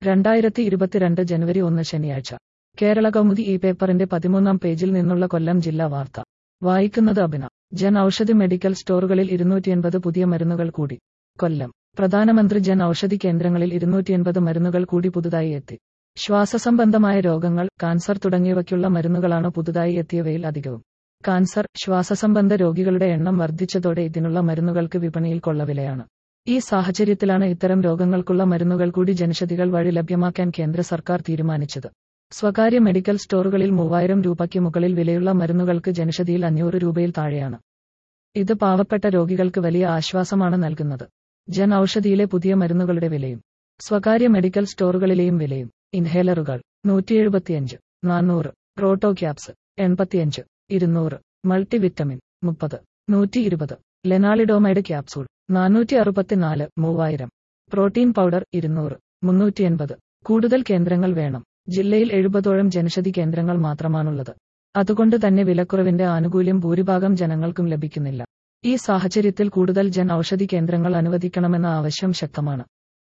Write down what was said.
രണ്ടായിരത്തി ഇരുപത്തിരണ്ട് ജനുവരി ഒന്ന് ശനിയാഴ്ച കേരള കൗമുദി ഈ പേപ്പറിന്റെ പതിമൂന്നാം പേജിൽ നിന്നുള്ള കൊല്ലം ജില്ലാ വാർത്ത വായിക്കുന്നത് അഭിന ജൻ ഔഷധി മെഡിക്കൽ സ്റ്റോറുകളിൽ ഇരുന്നൂറ്റിയൻപത് പുതിയ മരുന്നുകൾ കൂടി കൊല്ലം പ്രധാനമന്ത്രി ജൻ ഔഷധി കേന്ദ്രങ്ങളിൽ ഇരുന്നൂറ്റിയൻപത് മരുന്നുകൾ കൂടി പുതുതായി എത്തി ശ്വാസസംബന്ധമായ രോഗങ്ങൾ കാൻസർ തുടങ്ങിയവയ്ക്കുള്ള മരുന്നുകളാണ് പുതുതായി എത്തിയവയിൽ അധികവും കാൻസർ ശ്വാസസംബന്ധ രോഗികളുടെ എണ്ണം വർദ്ധിച്ചതോടെ ഇതിനുള്ള മരുന്നുകൾക്ക് വിപണിയിൽ കൊള്ളവിലയാണ് ഈ സാഹചര്യത്തിലാണ് ഇത്തരം രോഗങ്ങൾക്കുള്ള മരുന്നുകൾ കൂടി ജനഷതികൾ വഴി ലഭ്യമാക്കാൻ കേന്ദ്ര സർക്കാർ തീരുമാനിച്ചത് സ്വകാര്യ മെഡിക്കൽ സ്റ്റോറുകളിൽ മൂവായിരം രൂപയ്ക്ക് മുകളിൽ വിലയുള്ള മരുന്നുകൾക്ക് ജനഷതിയിൽ അഞ്ഞൂറ് രൂപയിൽ താഴെയാണ് ഇത് പാവപ്പെട്ട രോഗികൾക്ക് വലിയ ആശ്വാസമാണ് നൽകുന്നത് ജൻ ഔഷധിയിലെ പുതിയ മരുന്നുകളുടെ വിലയും സ്വകാര്യ മെഡിക്കൽ സ്റ്റോറുകളിലെയും വിലയും ഇൻഹേലറുകൾ നൂറ്റി എഴുപത്തിയഞ്ച് നാനൂറ് റോട്ടോ ക്യാപ്സ് എൺപത്തിയഞ്ച് ഇരുന്നൂറ് മൾട്ടിവിറ്റമിൻ മുപ്പത് നൂറ്റി ഇരുപത് ലെനാളിഡോമൈഡ് ക്യാപ്സൂൾ നാനൂറ്റി അറുപത്തിനാല് മൂവായിരം പ്രോട്ടീൻ പൗഡർ ഇരുന്നൂറ് മുന്നൂറ്റി എൺപത് കൂടുതൽ കേന്ദ്രങ്ങൾ വേണം ജില്ലയിൽ എഴുപതോളം ജനഷതി കേന്ദ്രങ്ങൾ മാത്രമാണുള്ളത് അതുകൊണ്ട് തന്നെ വിലക്കുറവിന്റെ ആനുകൂല്യം ഭൂരിഭാഗം ജനങ്ങൾക്കും ലഭിക്കുന്നില്ല ഈ സാഹചര്യത്തിൽ കൂടുതൽ ജൻ ഔഷധി കേന്ദ്രങ്ങൾ അനുവദിക്കണമെന്ന ആവശ്യം ശക്തമാണ്